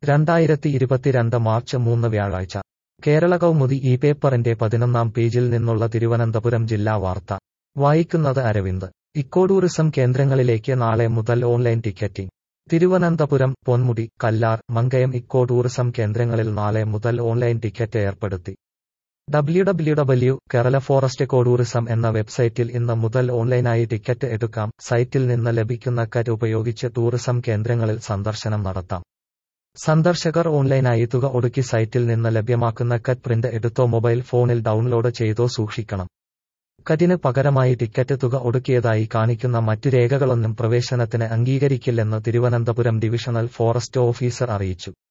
രണ്ടായിരത്തി ഇരുപത്തിരണ്ട് മാർച്ച് മൂന്ന് വ്യാഴാഴ്ച കേരള കൗമുദി ഈ പേപ്പറിന്റെ പതിനൊന്നാം പേജിൽ നിന്നുള്ള തിരുവനന്തപുരം ജില്ലാ വാർത്ത വായിക്കുന്നത് അരവിന്ദ് ഇക്കോ ടൂറിസം കേന്ദ്രങ്ങളിലേക്ക് നാളെ മുതൽ online ticketing Thiruvananthapuram Ponmudi Kallar Mankayam eco tourism കേന്ദ്രങ്ങളിൽ നാളെ മുതൽ ഓൺലൈൻ ടിക്കറ്റ് ഏർപ്പെടുത്തി W W W Kerala forest eco tourism എന്ന വെബ്സൈറ്റിൽ ഇന്ന് മുതൽ ഓൺലൈനായി ടിക്കറ്റ് എടുക്കാം സൈറ്റിൽ നിന്ന് ലഭിക്കുന്ന കറ്റ് ഉപയോഗിച്ച് ടൂറിസം കേന്ദ്രങ്ങളിൽ സന്ദർശനം നടത്താം സന്ദർശകർ ഓൺലൈനായി തുക ഒടുക്കി സൈറ്റിൽ നിന്ന് ലഭ്യമാക്കുന്ന കറ്റ് പ്രിന്റ് എടുത്തോ മൊബൈൽ ഫോണിൽ ഡൗൺലോഡ് ചെയ്തോ സൂക്ഷിക്കണം കറ്റിന് പകരമായി ടിക്കറ്റ് തുക ഒടുക്കിയതായി കാണിക്കുന്ന മറ്റു രേഖകളൊന്നും പ്രവേശനത്തിന് അംഗീകരിക്കില്ലെന്ന് തിരുവനന്തപുരം ഡിവിഷണൽ ഫോറസ്റ്റ് ഓഫീസർ അറിയിച്ചു